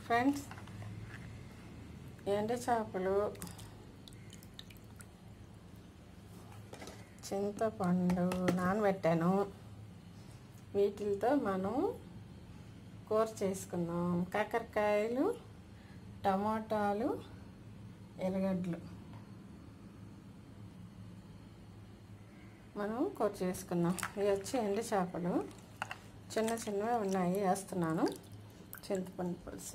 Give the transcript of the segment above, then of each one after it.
friends ఎండు చేపలు చింతపండు నానబెట్టాను వీటితో మనం కూర చేసుకుందాం కాకరకాయలు టమాటాలు ఎర్రగడ్డలు మనం కూర చేసుకుందాం ఇవి వచ్చి ఎండు చేపలు చిన్న చిన్నవి ఉన్నాయి వేస్తున్నాను చింతపండు పులుసు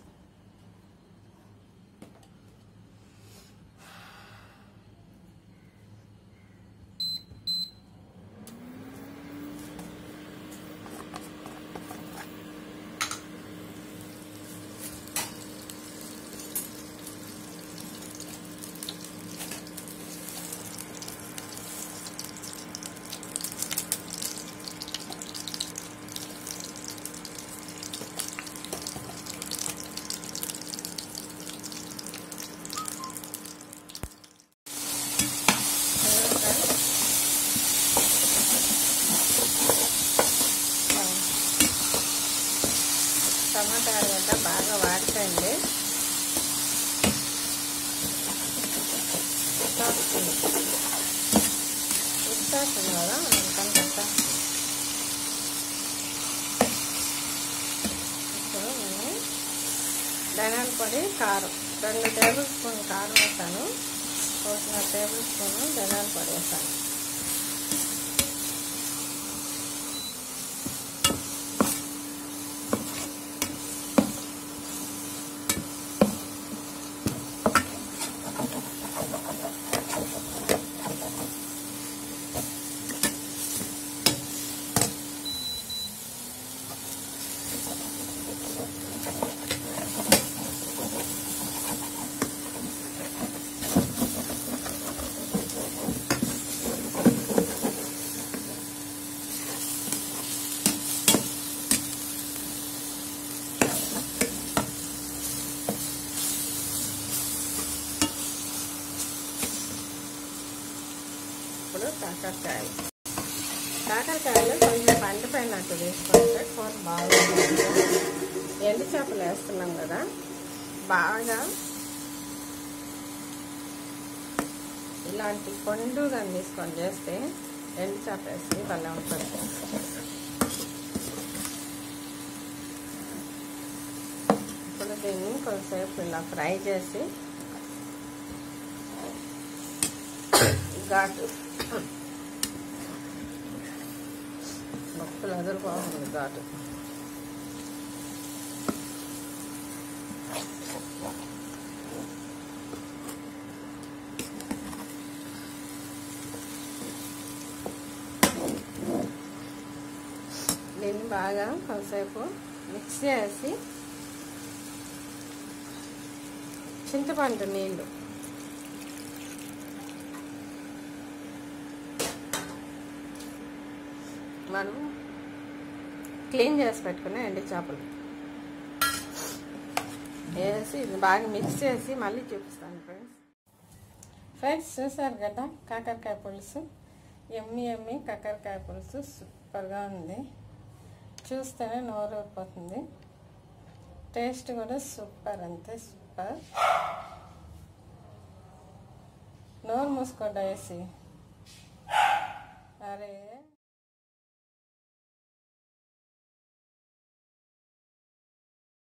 టమాటా గడ్డ బాగా వాడిపోయింది ఇస్తాస్తుంది కదా అందుకని కట్ట ఇప్పుడు నేను ధనియాల పొడి కారం రెండు టేబుల్ స్పూన్ కారం వేసాను ఒక టేబుల్ స్పూన్ ధనియాల పొడి వేసాను ఇప్పుడు కాకరకాయలు కాకరకాయలు కొంచెం పండిపోయినట్టు తీసుకుంటే కూర బాగుంటుంది ఎండు చేపలు వేస్తున్నాం కదా బాగా ఇలాంటి పండుగా తీసుకొని చేస్తే ఎండు చేప వేసి భలే ఉంటుంది ఇప్పుడు దీన్ని కొంతసేపు ఇలా ఫ్రై చేసి ఘాటు మొక్కలు అదిరిపోతుంది ఘాటు దీన్ని బాగా కొంతసేపు మిక్స్ చేసి చింతపండు నీళ్ళు మనం క్లీన్ చేసి పెట్టుకున్న ఎండు చేపలు వేసి ఇది బాగా మిక్స్ చేసి మళ్ళీ చూపిస్తాను ఫ్రెండ్స్ ఫ్రెండ్స్ చూసారు కదా కాకరకాయ పులుసు ఎమ్మి ఎమ్మి కాకరకాయ పులుసు సూపర్గా ఉంది చూస్తేనే నోరు ఊరిపోతుంది టేస్ట్ కూడా సూపర్ అంతే సూపర్ నోరు మూసుకోండి వేసి అరే